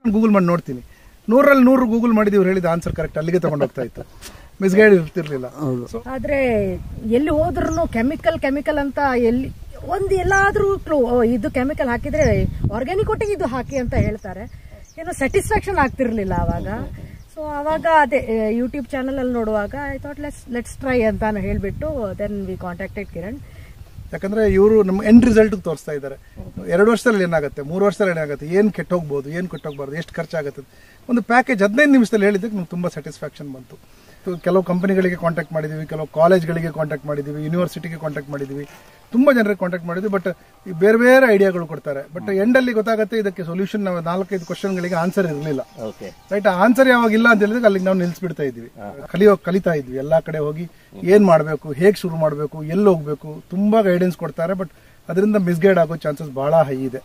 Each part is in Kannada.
ಗೂಗಲ್ ಮಾಡಿ ನೋಡ್ತೀನಿ ನೂರಲ್ಲಿ ನೂರು ಗೂಗಲ್ ಮಾಡಿದೀವಿ ಇವ್ರು ಹೇಳಿದ ಆನ್ಸರ್ ಕರೆಕ್ಟ್ ಅಲ್ಲಿಗೆ ತಗೊಂಡು ಹೋಗ್ತಾ ಇತ್ತು ಮಿಸ್ಗೈಡ್ ಇರ್ತಿರ್ಲಿಲ್ಲ ಸೊ ಆದ್ರೆ ಎಲ್ಲಿ ಹೋದ್ರು ಕೆಮಿಕಲ್ ಕೆಮಿಕಲ್ ಅಂತ ಎಲ್ಲಿ ಒಂದು ಎಲ್ಲಾದ್ರೂ ಕ್ಲೂ ಇದು ಕೆಮಿಕಲ್ ಹಾಕಿದ್ರೆ ಆರ್ಗ್ಯಾನಿಕ್ ಒಟ್ಟಿಗೆ ಇದು ಹಾಕಿ ಅಂತ ಹೇಳ್ತಾರೆ ಏನೋ ಸ್ಯಾಟಿಸ್ಫ್ಯಾಕ್ಷನ್ ಆಗ್ತಿರ್ಲಿಲ್ಲ ಅವಾಗ ಸೊ ಅವಾಗ ಅದೇ ಯೂಟ್ಯೂಬ್ ಚಾನಲ್ ಅಲ್ಲಿ ನೋಡುವಾಗ I thought let's let's try ಅಂತ ಹೇಳ್ಬಿಟ್ಟು ದೆನ್ ವಿ ಕಾಂಟ್ಯಾಕ್ಟೆಡ್ ಕಿರಣ್ ಯಾಕಂದ್ರೆ ಇವರು ನಮ್ಮ ಎಂಡ್ ರಿಸಲ್ಟ್ ತೋರಿಸ್ತಾ ಇದ್ದಾರೆ ಎರಡು ವರ್ಷದಲ್ಲಿ ಏನಾಗುತ್ತೆ ಮೂರು ವರ್ಷದಲ್ಲಿ ಏನಾಗುತ್ತೆ ಏನು ಕೆಟ್ಟೋಗ್ಬೋದು ಏನು ಕೆಟ್ಟೋಗ್ಬಾರ್ದು ಎಷ್ಟು ಖರ್ಚಾಗುತ್ತೆ ಒಂದು ಪ್ಯಾಕೇಜ್ ಹದಿನೈದು ನಿಮಿಷದಲ್ಲಿ ಹೇಳಿದ್ದಕ್ಕೆ ನಮ್ಗೆ ತುಂಬ ಸ್ಯಾಟಿಸ್ಫ್ಯಾಕ್ಷನ್ ಬಂತು ಸೊ ಕೆಲವು ಕಂಪನಿಗಳಿಗೆ ಕಾಂಟ್ಯಾಕ್ಟ್ ಮಾಡಿದ್ದೀವಿ ಕೆಲವು ಕಾಲೇಜ್ಗಳಿಗೆ ಕಾಂಟ್ಯಾಕ್ಟ್ ಮಾಡಿದ್ದೀವಿ ಯೂನಿವರ್ಸಿಟಿಗೆ ಕಾಂಟ್ಯಾಕ್ಟ್ ಮಾಡಿದ್ದೀವಿ ತುಂಬ ಜನರಿಗೆ ಕಾಂಟ್ಯಾಕ್ಟ್ ಮಾಡಿದ್ವಿ ಬಟ್ ಬೇರೆ ಬೇರೆ ಐಡಿಯಾಗಳು ಕೊಡ್ತಾರೆ ಬಟ್ ಎಂಡಲ್ಲಿ ಗೊತ್ತಾಗುತ್ತೆ ಇದಕ್ಕೆ ಸೊಲ್ಯೂಷನ್ ನಾವು ನಾಲ್ಕೈದು ಕ್ವಶನ್ಗಳಿಗೆ ಆನ್ಸರ್ ಇರಲಿಲ್ಲ ಓಕೆ ರೈಟ್ ಆನ್ಸರ್ ಯಾವಾಗ ಇಲ್ಲ ಅಂತ ಹೇಳಿದ್ರೆ ಅಲ್ಲಿಗೆ ನಾವು ನಿಲ್ಸ್ಬಿಡ್ತಾ ಇದ್ವಿ ಕಲಿಯೋ ಕಲಿತಾ ಇದ್ವಿ ಎಲ್ಲಾ ಕಡೆ ಹೋಗಿ ಏನ್ ಮಾಡಬೇಕು ಹೇಗೆ ಶುರು ಮಾಡಬೇಕು ಎಲ್ಲಿ ಹೋಗ್ಬೇಕು ತುಂಬಾ ಗೈಡೆನ್ಸ್ ಕೊಡ್ತಾರೆ ಬಟ್ ಅದರಿಂದ ಮಿಸ್ಗೈಡ್ ಆಗೋ ಚಾನ್ಸಸ್ ಬಹಳ ಹೈ ಇದೆ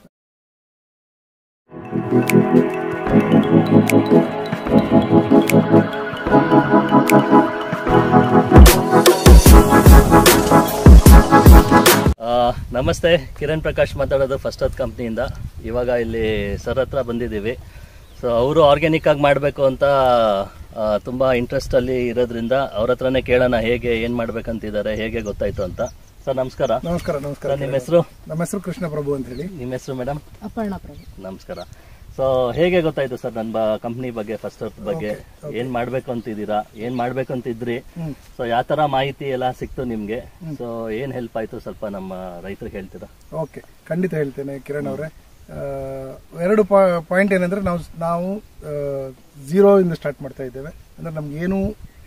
ಆ, ನಮಸ್ತೆ ಕಿರಣ್ ಪ್ರಕಾಶ್ ಮಾತಾಡೋದು ಫಸ್ಟ್ ಹತ್ ಕಂಪ್ನಿಯಿಂದ ಇವಾಗ ಇಲ್ಲಿ ಸರ್ ಹತ್ರ ಬಂದಿದ್ದೀವಿ ಸೊ ಅವರು ಆರ್ಗ್ಯಾನಿಕ್ ಆಗಿ ಮಾಡಬೇಕು ಅಂತ ಆ, ತುಂಬಾ ಇಂಟ್ರೆಸ್ಟ್ ಅಲ್ಲಿ ಇರೋದ್ರಿಂದ ಅವ್ರ ಹತ್ರನೇ ಕೇಳೋಣ ಹೇಗೆ ಏನ್ ಮಾಡ್ಬೇಕಂತಿದ್ದಾರೆ ಹೇಗೆ ಗೊತ್ತಾಯ್ತು ಅಂತ ಸರ್ ನಮಸ್ಕಾರ ನಮಸ್ಕಾರ ನಮಸ್ಕಾರ ಸರ್ ನಿಮ್ಮ ಹೆಸರು ನಮ್ಮ ಹೆಸರು ಕೃಷ್ಣ ಪ್ರಭು ಅಂತ ಹೇಳಿ ನಿಮ್ಮ ಹೆಸರು ಮೇಡಮ್ ಅಪರ್ಣ ಪ್ರಭು ನಮಸ್ಕಾರ ಸೊ ಹೇಗೆ ಗೊತ್ತಾಯ್ತು ಸರ್ ನನ್ನ ಕಂಪ್ನಿ ಬಗ್ಗೆ ಫಸ್ಟ್ ಹತ್ ಬಗ್ಗೆ ಏನ್ ಮಾಡ್ಬೇಕು ಅಂತಿದ್ದೀರಾ ಏನ್ ಮಾಡ್ಬೇಕು ಅಂತಿದ್ರಿ ಸೊ ಯಾವ ತರ ಮಾಹಿತಿ ಎಲ್ಲ ಸಿಕ್ತು ನಿಮ್ಗೆ ಸೊ ಏನ್ ಹೆಲ್ಪ್ ಆಯ್ತು ಸ್ವಲ್ಪ ನಮ್ಮ ರೈತರಿಗೆ ಹೇಳ್ತೀರಾ ಓಕೆ ಖಂಡಿತ ಹೇಳ್ತೇನೆ ಕಿರಣ್ ಅವರೇ ಆ, ಎರಡು ಪಾಯಿಂಟ್ ಏನಂದ್ರೆ ನಾವು ನಾವು ಝೀರೋ ಇಂದ ಸ್ಟಾರ್ಟ್ ಮಾಡ್ತಾ ಇದ್ದೇವೆ ಅಂದ್ರೆ ನಮ್ಗೆ ಏನು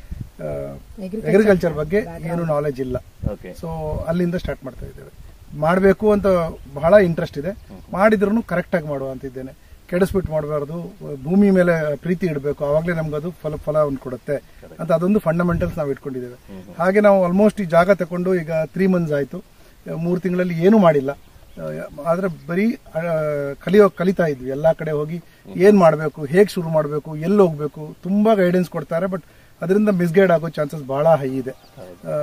ಅಗ್ರಿಕಲ್ಚರ್ ಬಗ್ಗೆ ಏನು ನಾಲೆಜ್ ಇಲ್ಲ ಓಕೆ ಸೊ ಅಲ್ಲಿಂದ ಸ್ಟಾರ್ಟ್ ಮಾಡ್ತಾ ಇದ್ದೇವೆ ಮಾಡಬೇಕು ಅಂತ ಬಹಳ ಇಂಟ್ರೆಸ್ಟ್ ಇದೆ ಮಾಡಿದ್ರು ಕರೆಕ್ಟಾಗಿ ಮಾಡುವ ಅಂತಿದ್ದೇನೆ ಕೆಡಿಸ್ಬಿಟ್ಟು ಮಾಡಬಾರ್ದು ಭೂಮಿ ಮೇಲೆ ಪ್ರೀತಿ ಇಡಬೇಕು ಆವಾಗಲೇ ನಮ್ಗೆ ಅದು ಫಲ ಫಲವನ್ನು ಕೊಡುತ್ತೆ ಅಂತ ಅದೊಂದು ಫಂಡಮೆಂಟಲ್ಸ್ ನಾವು ಇಟ್ಕೊಂಡಿದ್ದೇವೆ ಹಾಗೆ ನಾವು ಆಲ್ಮೋಸ್ಟ್ ಈ ಜಾಗ ತಗೊಂಡು ಈಗ ತ್ರೀ ಮಂತ್ಸ್ ಆಯಿತು ಮೂರು ತಿಂಗಳಲ್ಲಿ ಏನೂ ಮಾಡಿಲ್ಲ ಆ, ಆದ್ರೆ ಬರೀ ಆ, ಕಲಿಯೋ ಕಲಿತಾ ಇದ್ವಿ ಎಲ್ಲಾ ಕಡೆ ಹೋಗಿ ಏನ್ ಮಾಡಬೇಕು ಹೇಗೆ ಶುರು ಮಾಡಬೇಕು ಎಲ್ಲಿ ಹೋಗ್ಬೇಕು ತುಂಬಾ ಗೈಡೆನ್ಸ್ ಕೊಡ್ತಾರೆ ಬಟ್ ಅದರಿಂದ ಮಿಸ್ಗೈಡ್ ಆಗೋ ಚಾನ್ಸಸ್ ಬಹಳ ಹೈ ಇದೆ ಆ,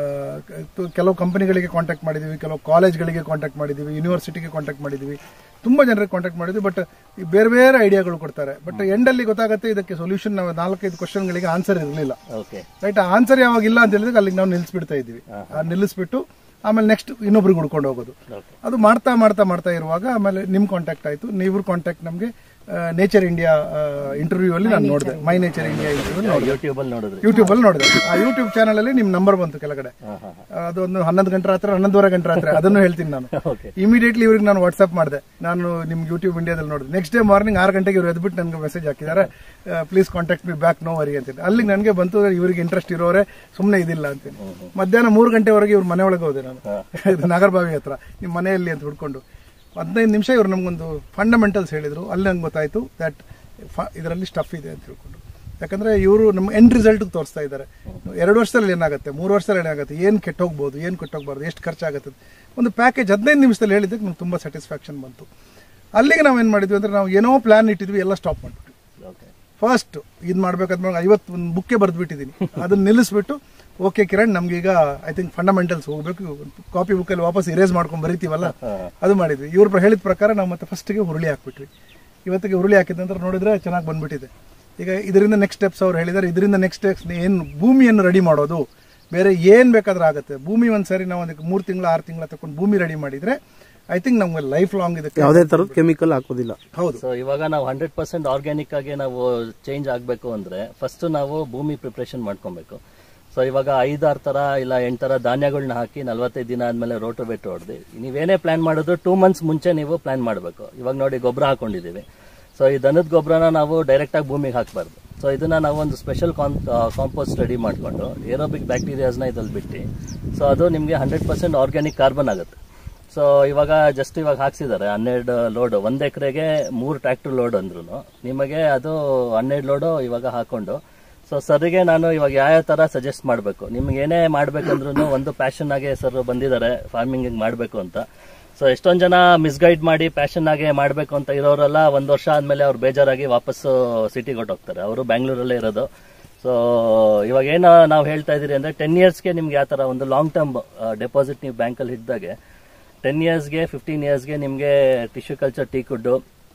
ಕ- ಕೆಲವು ಕಂಪನಿಗಳಿಗೆ ಕಾಂಟ್ಯಾಕ್ಟ್ ಮಾಡಿದ್ದೀವಿ ಕೆಲವು ಕಾಲೇಜ್ಗಳಿಗೆ ಕಾಂಟ್ಯಾಕ್ಟ್ ಮಾಡಿದ್ದೀವಿ ಯೂನಿವರ್ಸಿಟಿಗೆ ಕಾಂಟ್ಯಾಕ್ಟ್ ಮಾಡಿದ್ದೀವಿ ತುಂಬಾ ಜನರಿಗೆ ಕಾಂಟ್ಯಾಕ್ಟ್ ಮಾಡಿದ್ವಿ ಬಟ್ ಬೇರೆ ಬೇರೆ ಐಡಿಯಾಗಳು ಕೊಡ್ತಾರೆ ಬಟ್ ಎಂಡಲ್ಲಿ ಗೊತ್ತಾಗುತ್ತೆ ಇದಕ್ಕೆ ಸೊಲ್ಯೂಷನ್ ನಾವು ನಾಲ್ಕೈದು ಕ್ವಶನ್ಗಳಿಗೆ ಆನ್ಸರ್ ಇರಲಿಲ್ಲ ಓಕೆ ರೈಟ್ ಆನ್ಸರ್ ಯಾವಾಗ ಇಲ್ಲ ಅಂತ ಹೇಳಿದ್ರೆ ಅಲ್ಲಿಗೆ ನಾವು ನಿಲ್ಲಿಸ್ಬಿಡ್ತಾ ಇದ್ವಿ ಆ ನಿಲ್ಲಿಸ್ಬಿಟ್ಟು ಆಮೇಲೆ ನೆಕ್ಸ್ಟ್ ಇನ್ನೊಬ್ರಿಗೆ ಹುಡ್ಕೊಂಡು ಹೋಗೋದು ಓಕೆ ಅದು ಮಾಡ್ತಾ ಮಾಡ್ತಾ ಮಾಡ್ತಾ ಇರುವಾಗ ಆಮೇಲೆ ನಿಮ್ ಕಾಂಟ್ಯಾಕ್ಟ್ ಆಯ್ತು ನೀವ್ರ ಕಾಂಟ್ಯಾಕ್ಟ್ ನಮಗೆ ನೇಚರ್ ಇಂಡಿಯಾ ಇಂಟರ್ವ್ಯೂ ಅಲ್ಲಿ ನಾನು ನೋಡಿದೆ ಮೈ ನೇಚರ್ ಇಂಡಿಯಾ ಇಂಟರ್ವ್ಯೂ ನೋಡಿದೆ ಯೂಟ್ಯೂಬ್ ಅಲ್ಲಿ ನೋಡಿದ್ರಿ ಯೂಟ್ಯೂಬ್ ಅಲ್ಲಿ ನೋಡಿದೆ ಆ ಯೂಟ್ಯೂಬ್ ಚಾನಲ್ ಅಲ್ಲಿ ನಿಮ್ ನಂಬರ್ ಬಂತು ಕೆಳಗಡೆ ಹಾ ಹಾ ಅದೊಂದು ಹನ್ನೊಂದು ಗಂಟೆ ರಾತ್ರಿ ಹನ್ನೊಂದುವರೆ ಗಂಟೆ ರಾತ್ರಿ ಅದನ್ನು ಹೇಳ್ತೀನಿ ನಾನು ಓಕೆ ಇಮಿಡಿಯೇಟ್ಲಿ ಇವ್ರಿಗೆ ನಾನು ವಾಟ್ಸ್ಆಪ್ ಮಾಡಿದೆ ನಾನು ನಿಮ್ ಯೂಟ್ಯೂಬ್ ಇಂಡಿಯಾದಲ್ಲಿ ನೋಡಿದೆ ನೆಕ್ಸ್ಟ್ ಡೇ ಮಾರ್ನಿಂಗ್ ಆರು ಗಂಟೆಗೆ ಇವ್ರು ಎದ್ಬಿಟ್ಟು ನನಗೆ ಮೆಸೇಜ್ ಹಾಕಿದ್ದಾರೆ please contact me back no worry ಅಂತ ಅಲ್ಲಿಗೆ ನನಗೆ ಬಂತು ಇವ್ರಿಗೆ ಇಂಟ್ರೆಸ್ಟ್ ಇರೋರೆ ಸುಮ್ಮನೆ ಇದಿಲ್ಲ ಅಂತೀನಿ ಮಧ್ಯಾಹ್ನ ಮೂರು ಗಂಟೆವರೆಗೆ ಇವ್ರ ಮನೆ ಒಳಗೆ ಹೋದೆ ನಾನು ಇದು ನಾಗರಬಾವಿ ಹತ್ರ ನಿಮ್ಮ ಮನೆಯಲ್ಲಿ ಅಂತ ಹುಡ್ಕೊಂಡು ಹದಿನೈದು ನಿಮಿಷ ಇವ್ರು ನಮಗೊಂದು ಫಂಡಮೆಂಟಲ್ಸ್ ಹೇಳಿದ್ರು ಅಲ್ಲಿ ನಂಗೆ ಗೊತ್ತಾಯ್ತು ದಟ್ ಇದರಲ್ಲಿ ಸ್ಟಫ್ ಇದೆ ಅಂತ ತಿಳ್ಕೊಂಡು ಯಾಕಂದ್ರೆ ಇವರು ನಮ್ಮ ಎಂಡ್ ರಿಸಲ್ಟ್ ತೋರಿಸ್ತಾ ಇದ್ದಾರೆ ಎರಡು ವರ್ಷದಲ್ಲಿ ಏನಾಗುತ್ತೆ ಮೂರು ವರ್ಷದಲ್ಲಿ ಏನಾಗುತ್ತೆ ಏನು ಕೆಟ್ಟೋಗ್ಬೋದು ಏನು ಕೆಟ್ಟೋಗ್ಬಾರ್ದು ಎಷ್ಟು ಖರ್ಚಾಗುತ್ತೆ ಒಂದು ಪ್ಯಾಕೇಜ್ ಹದಿನೈದು ನಿಮಿಷದಲ್ಲಿ ಹೇಳಿದ್ದಕ್ಕೆ ನಮ್ಗೆ ತುಂಬ ಸ್ಯಾಟಿಸ್ಫ್ಯಾಕ್ಷನ್ ಬಂತು ಅಲ್ಲಿಗೆ ನಾವು ಏನು ಮಾಡಿದ್ವಿ ಅಂದ್ರೆ ನಾವು ಏನೋ ಪ್ಲಾನ್ ಇಟ್ಟಿದ್ವಿ ಎಲ್ಲ ಸ್ಟಾಪ್ ಮಾಡಿಬಿಟ್ವಿ ಓಕೆ ಫಸ್ಟ್ ಇದು ಮಾಡ್ಬೇಕಾದ್ಮೇಲೆ ಐವತ್ತು ಒಂದು ಬುಕ್ಕೆ ಬರೆದ್ಬಿಟ್ಟಿದ್ದೀನಿ ಅದನ್ನ ನಿಲ್ಲಿಸ್ಬಿಟ್ಟು ಓಕೆ ಕಿರಣ್ ನಮ್ಗೀಗ ಐ ಥಿಂಕ್ ಫಂಡಮೆಂಟಲ್ಸ್ ಹೋಗ್ಬೇಕು ಕಾಪಿ ಬುಕ್ಕಲ್ಲಿ ವಾಪಸ್ ಇರೇಸ್ ಮಾಡ್ಕೊಂಡು ಬರಿತೀವಲ್ಲ ಅದು ಮಾಡಿದ್ವಿ ಇವ್ರು ಹೇಳಿದ ಪ್ರಕಾರ ನಾವು ಮತ್ತೆ ಫಸ್ಟಿಗೆ ಹುರುಳಿ ಹಾಕ್ಬಿಟ್ವಿ ಇವತ್ತಿಗೆ ಹುರುಳಿ ಹಾಕಿದ ನಂತರ ನೋಡಿದ್ರೆ ಚೆನ್ನಾಗಿ ಬಂದ್ಬಿಟ್ಟಿದೆ ಈಗ ಇದರಿಂದ ನೆಕ್ಸ್ಟ್ ಸ್ಟೆಪ್ಸ್ ಅವ್ರು ಹೇಳಿದ್ದಾರೆ ಇದರಿಂದ ನೆಕ್ಸ್ಟ್ ಸ್ಟೆಪ್ಸ್ ಏನು ಭೂಮಿಯನ್ನು ರೆಡಿ ಮಾಡೋದು ಬೇರೆ ಏನು ಬೇಕಾದ್ರೂ ಆಗುತ್ತೆ ಭೂಮಿ ಒಂದ್ಸರಿ ನಾವು ಅದಕ್ಕೆ ಮೂರು ತಿಂಗಳ ಆರು ತಿಂಗಳ ತಗೊಂಡು ಭೂಮಿ ರೆಡಿ ಮಾಡಿದ್ರೆ ಐ ಥಿಂಕ್ ನಮ್ಗೆ ಲೈಫ್ ಲಾಂಗ್ ಇದಕ್ಕೆ ಯಾವುದೇ ತರದ ಕೆಮಿಕಲ್ ಹಾಕೋದಿಲ್ಲ ಹೌದು ಸೊ ಇವಾಗ ನಾವು ಹಂಡ್ರೆಡ್ ಪರ್ಸೆಂಟ್ ಆರ್ಗ್ಯಾನಿಕ್ ಆಗಿ ನಾವು ಚೇಂಜ್ ಆಗಬೇಕು ಅಂದ್ರೆ ಫಸ್ಟ್ ನಾವು ಭೂಮಿ ಪ್ರಿಪ್ರೇಷನ್ ಮಾಡ್ಕೊಬೇಕು ಸೊ ಇವಾಗ ಐದಾರು ತರ ಇಲ್ಲ ಎಂಟು ತರ ಧಾನ್ಯಗಳನ್ನ ಹಾಕಿ ನಲ್ವತ್ತೈದು ದಿನ ಆದ್ಮೇಲೆ ರೋಟೋವೇಟ್ ಹೊಡೆದು ನೀವೇನೇ ಪ್ಲಾನ್ ಮಾಡಿದ್ರು ಟೂ ಮಂತ್ಸ್ ಮುಂಚೆ ನೀವು ಪ್ಲಾನ್ ಮಾಡಬೇಕು ಇವಾಗ ನೋಡಿ ಗೊಬ್ಬರ ಹಾಕೊಂಡಿದ್ದೀವಿ ಸೊ ಈ ದನದ ಗೊಬ್ಬರನ ನಾವು ಡೈರೆಕ್ಟ್ ಆಗಿ ಭೂಮಿಗೆ ಹಾಕಬಾರ್ದು ಸೊ ಇದನ್ನ ನಾವು ಒಂದು ಸ್ಪೆಷಲ್ ಕಾಂಪೋಸ್ಟ್ ರೆಡಿ ಮಾಡಿಕೊಂಡು ಏರೋಬಿಕ್ ಬ್ಯಾಕ್ಟೀರಿಯಾಸ್ನ ಇದ್ರಲ್ಲಿ ಬಿಟ್ಟು ಸೊ ಅದು ನಿಮಗೆ ಹಂಡ್ರೆಡ್ ಪರ್ಸೆಂಟ್ ಆರ್ಗ್ಯಾನಿಕ್ ಕಾರ್ಬನ್ ಆಗುತ್ತೆ ಸೊ ಇವಾಗ ಜಸ್ಟ್ ಇವಾಗ ಹಾಕ್ಸಿದ್ದಾರೆ ಹನ್ನೆರಡು ಲೋಡ್ ಒಂದ್ ಎಕರೆಗೆ ಮೂರು ಟ್ರ್ಯಾಕ್ಟರ್ ಲೋಡ್ ಅಂದ್ರು ನಿಮಗೆ ಅದು ಹನ್ನೆರಡು ಲೋಡು ಇವಾಗ ಹಾಕೊಂಡು ಸೊ ಸರ್ಗೆ ನಾನು ಇವಾಗ ಯಾವ ತರ ಸಜೆಸ್ಟ್ ಮಾಡಬೇಕು ನಿಮ್ಗೆ ಏನೇ ಮಾಡ್ಬೇಕಂದ್ರೂ ಒಂದು ಪ್ಯಾಷನ್ ಆಗಿ ಸರ್ ಬಂದಿದ್ದಾರೆ ಫಾರ್ಮಿಂಗ್ ಮಾಡಬೇಕು ಅಂತ ಸೊ ಎಷ್ಟೊಂದ್ ಜನ ಮಿಸ್ಗೈಡ್ ಮಾಡಿ ಪ್ಯಾಷನ್ ಆಗಿ ಮಾಡಬೇಕು ಅಂತ ಇರೋರೆಲ್ಲ ಒಂದ್ ವರ್ಷ ಆದ್ಮೇಲೆ ಅವ್ರು ಬೇಜಾರಾಗಿ ವಾಪಸ್ ಸಿಟಿಗೆ ಹೊಟ್ಟೋಗ್ತಾರೆ ಅವರು ಬ್ಯಾಂಗ್ಳೂರಲ್ಲೇ ಇರೋದು ಸೊ ಇವಾಗ ಏನು ನಾವು ಹೇಳ್ತಾ ಇದೀರಿ ಅಂದ್ರೆ ಟೆನ್ ಇಯರ್ಸ್ಗೆ ನಿಮ್ಗೆ ಯಾವ ತರ ಒಂದು ಲಾಂಗ್ ಟರ್ಮ್ ಡೆಪಾಸಿಟ್ ನೀವು ಬ್ಯಾಂಕಲ್ಲಿ ಹಿಡಿದಾಗೆ ಟೆನ್ ಇಯರ್ಸ್ಗೆ ಫಿಫ್ಟೀನ್ ಇಯರ್ಸ್ಗೆ ನಿಮಗೆ ಟಿಶ್ಯೂ ಕಲ್ಚರ್ ಟೀ ಕುಡ್ಡು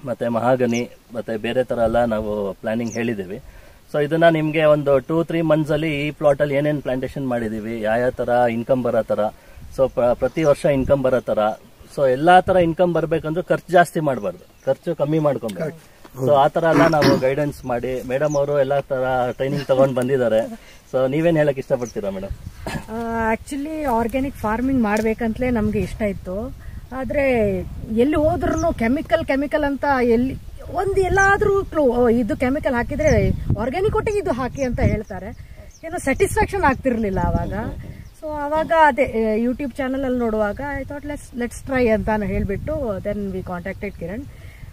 ಮತ್ತೆ ಮಹಾಗನಿ ಮತ್ತೆ ಬೇರೆ ತರ ಎಲ್ಲ ನಾವು ಪ್ಲಾನಿಂಗ್ ಹೇಳಿದ್ದೀವಿ ಸೊ ಇದನ್ನ ನಿಮ್ಗೆ ಒಂದು ಟೂ ತ್ರೀ ಮಂತ್ಸ್ ಅಲ್ಲಿ ಈ ಪ್ಲಾಟ್ ಅಲ್ಲಿ ಏನೇನ್ ಪ್ಲಾಂಟೇಶನ್ ಮಾಡಿದೀವಿ ಯಾವ ತರ ಇನ್ಕಮ್ ಬರೋ ತರ ಸೊ ಪ್ರತಿ ವರ್ಷ ಇನ್ಕಮ್ ಬರೋ ತರ ಸೊ ಎಲ್ಲಾ ತರ ಇನ್ಕಮ್ ಬರ್ಬೇಕಂದ್ರೆ ಖರ್ಚು ಜಾಸ್ತಿ ಮಾಡಬಾರ್ದು ಖರ್ಚು ಕಮ್ಮಿ ಮಾಡ್ಕೊಬೇಕು ಸೊ ಆ ತರ ಎಲ್ಲ ನಾವು ಗೈಡೆನ್ಸ್ ಮಾಡಿ ಮೇಡಮ್ ಅವರು ಎಲ್ಲಾ ತರ ಟ್ರೈನಿಂಗ್ ತಗೊಂಡ್ ಬಂದಿದ್ದಾರೆ ಸೊ ನೀವೇನ್ ಹೇಳಕ್ ಇಷ್ಟಪಡ್ತೀರಾ ಮೇಡಮ್ ಆಕ್ಚುಲಿ ಆರ್ಗ್ಯಾನಿಕ್ ಫಾರ್ಮಿಂಗ್ ಮಾಡ್ಬೇಕಂತಲೇ ನಮ್ಗೆ ಇಷ್ಟ ಇತ್ತು ಆದ್ರೆ ಎಲ್ಲಿ ಹೋದ್ರೂ ಕೆಮಿಕಲ್ ಕೆಮಿಕಲ್ ಅಂತ ಎಲ್ಲಿ ಒಂದು ಎಲ್ಲಾದ್ರೂ ಕ್ಲೂ ಇದು ಕೆಮಿಕಲ್ ಹಾಕಿದ್ರೆ ಆರ್ಗ್ಯಾನಿಕ್ ಒಟ್ಟಿಗೆ ಇದು ಹಾಕಿ ಅಂತ ಹೇಳ್ತಾರೆ ಏನೋ ಸ್ಯಾಟಿಸ್ಫ್ಯಾಕ್ಷನ್ ಆಗ್ತಿರ್ಲಿಲ್ಲ ಅವಾಗ ಸೊ ಅವಾಗ ಅದೇ ಯೂಟ್ಯೂಬ್ ಚಾನಲ್ ಅಲ್ಲಿ ನೋಡುವಾಗ I thought let's let's try ಅಂತ ಹೇಳ್ಬಿಟ್ಟು ದೆನ್ ವಿ ಕಾಂಟ್ಯಾಕ್ಟೆಡ್ ಕಿರಣ್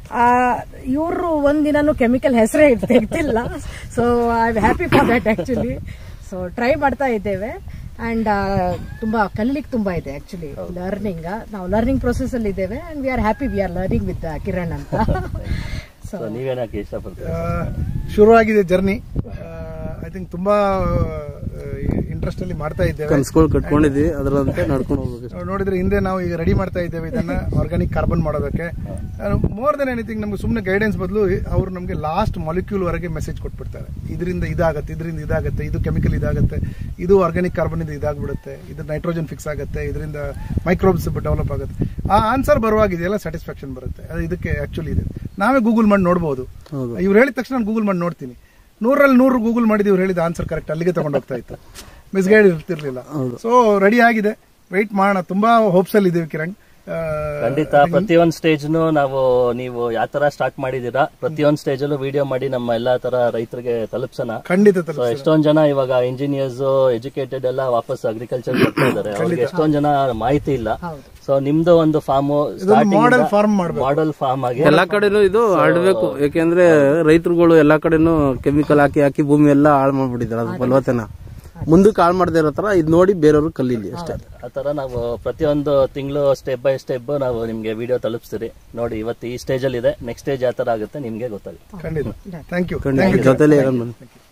ಇವರು ಒಂದಿನೂ ಕೆಮಿಕಲ್ ಹೆಸರೇ ತೆಗ್ತಿಲ್ಲ so I happy for that actually so try ಮಾಡ್ತಾ ಇದ್ದೇವೆ ಅಂಡ್ ತುಂಬಾ ಕಲಿಲಿಕ್ಕೆ ತುಂಬಾ ಇದೆ ಆಕ್ಚುಲಿ ಲರ್ನಿಂಗ್ ನಾವು ಲರ್ನಿಂಗ್ ಪ್ರೊಸೆಸ್ ಅಲ್ಲಿ ಇದ್ದೇವೆ and we are happy we are learning with Kiran ಅಂತ ಸೊ ಸೊ ನೀವೇನಕ್ಕೆ ಇಷ್ಟಪಡ್ತೀರಾ ಆ, ಶುರುವಾಗಿದೆ ಜರ್ನಿ ಐ ಥಿಂಕ್ ತುಂಬಾ ಇಂಟ್ರೆಸ್ಟ್ ಅಲ್ಲಿ ಮಾಡ್ತಾ ಇದ್ದೇವೆ ಕನ್ಸ್ಗಳು ಕಟ್ಕೊಂಡಿದ್ವಿ ಅದರಂತೆ ನಡ್ಕೊಂಡು ಹೋಗ್ಬೇಕು ನಾವು ನೋಡಿದ್ರೆ ಹಿಂದೆ ನಾವು ಈಗ ರೆಡಿ ಮಾಡ್ತಾ ಇದ್ದೇವೆ ಇದನ್ನ ಆರ್ಗಾನಿಕ್ ಕಾರ್ಬನ್ ಮಾಡೋದಕ್ಕೆ ಮೋರ್ ದೆನ್ ಎನಿಥಿಂಗ್ ನಮ್ಗೆ ಸುಮ್ಮನೆ ಗೈಡೆನ್ಸ್ ಬದಲು ಅವರು ನಮಗೆ ಲಾಸ್ಟ್ ಮಾಲಿಕ್ಯೂಲ್ ವರೆಗೆ ಮೆಸೇಜ್ ಕೊಟ್ಬಿಡ್ತಾರೆ ಇದರಿಂದ ಇದಾಗತ್ತೆ ಇದರಿಂದ ಇದಾಗತ್ತೆ ಇದು ಕೆಮಿಕಲ್ ಇದಾಗತ್ತೆ ಇದು ಆರ್ಗಾನಿಕ್ ಕಾರ್ಬನ್ ಇಂದ ಇದಾಗ್ಬಿಡುತ್ತೆ ಇದು ನೈಟ್ರೋಜನ್ ಫಿಕ್ಸ್ ಆಗುತ್ತೆ ಇದರಿಂದ ಮೈಕ್ರೋಬ್ಸ್ ಡೆವಲಪ್ ಆಗುತ್ತೆ ಆ ಆನ್ಸರ್ ಬರುವಾಗಿದೆಯಲ್ಲ ಸ್ಯಾಟಿಸ್ಫ್ಯಾಕ್ಷನ್ ಬರುತ್ತೆ ಅದು ಇದಕ್ಕೆ ಆಕ್ಚುಲಿ ಇದೆ ನಾವೇ ಗೂಗಲ್ ಮಾಡಿ ನೋಡ್ಬೋದು ಹೌದು. ಇವ್ರು ಹೇಳಿದ ತಕ್ಷಣ ನಾನು ಗೂಗಲ್ ಮಾಡಿ ನೋಡ್ತೀನಿ ನೂರಲ್ಲಿ ನೂರು ಗೂಗಲ್ ಮಾಡಿದ್ದು ಇವ್ರು ಹೇಳಿದ ಆನ್ಸರ್ ಕರೆಕ್ಟ್ ಅಲ್ಲಿಗೆ ತಗೊಂಡು ಹೋಗ್ತಾ ಇತ್ತು ಮಿಸ್ಗೈಡ್ ಇರ್ತಿರ್ಲಿಲ್ಲ ಸೊ ರೆಡಿ ಆಗಿದೆ ವೆಯ್ಟ್ ಮಾಡೋಣ ತುಂಬಾ ಹೋಪ್ಸ್ ಅಲ್ಲಿ ಇದೀವಿ ಕಿರಣ್ ಆ, ಖಂಡಿತ ಪ್ರತಿಯೊಂದ್ ಸ್ಟೇಜ್ ನಾವು ನೀವು ಯಾವ ತರ ಸ್ಟಾರ್ಟ್ ಮಾಡಿದೀರಾ ಪ್ರತಿಯೊಂದ್ ಸ್ಟೇಜ್ ಅಲ್ಲೂ ವಿಡಿಯೋ ಮಾಡಿ ನಮ್ಮ ಎಲ್ಲಾ ತರ ರೈತರಿಗೆ ತಲುಪ್ಸೋಣ ಖಂಡಿತ ಸೊ ತಲುಪಿಸ್ತೀವಿ. ಎಷ್ಟೊಂದ್ ಜನ ಇವಾಗ ಇಂಜಿನಿಯರ್ಸ್ ಎಜುಕೇಟೆಡ್ ಎಲ್ಲ ವಾಪಸ್ ಅಗ್ರಿಕಲ್ಚರ್ ಬರ್ತಾ ಇದಾರೆ ಅವ್ರಿಗೆ ಎಷ್ಟೊಂದ್ ಜನ ಮಾಹಿತಿ ಇಲ್ಲ ಹೌದು. ಸೊ ನಿಮ್ದು ಒಂದು ಫಾರ್ಮ್ model farm ಮಾಡ್ಬೇಕು. ಮಾಡೆಲ್ ಫಾರ್ಮ್ ಆಗಿ ಎಲ್ಲಾ ಕಡೆನೂ ಇದು ಹರಡ್ಬೇಕು ಯಾಕೆಂದ್ರೆ ರೈತರುಗಳು ಎಲ್ಲಾ ಕಡೆನೂ ಕೆಮಿಕಲ್ ಹಾಕಿ ಹಾಕಿ ಭೂಮಿ ಎಲ್ಲ ಹಾಳು ಮಾಡ್ಬಿಟ್ಟಿದ್ದಾರೆ ಅದು ಫಲವತ್ತನ ಮುಂದಕ್ಕೆ ಹಾಳು ಮಾಡದೇ ಇರೋ ತರ ಇದ್ ನೋಡಿ ಬೇರೆಯವ್ರು ಕಲೀಲಿ ಅಷ್ಟೇ ಆ ತರ ನಾವು ಪ್ರತಿಯೊಂದು ತಿಂಗಳು ಸ್ಟೆಪ್ ಬೈ ಸ್ಟೆಪ್ ನಾವು ನಿಮ್ಗೆ ವಿಡಿಯೋ ತಲುಪಿಸ್ತೀರಿ ನೋಡಿ ಇವತ್ತು ಈ ಸ್ಟೇಜ್ ಅಲ್ಲಿ ಇದೆ ನೆಕ್ಸ್ಟ್ ಸ್ಟೇಜ್ ಯಾವ ತರ ಆಗುತ್ತೆ ನಿಮ್ಗೆ ಗೊತ್ತಾಗುತ್ತೆ ಖಂಡಿತ ಥ್ಯಾಂಕ್ ಯು ಖಂಡಿತ ಜೊತೆಲಿ ಇರೋಣ ಬನ್ನಿ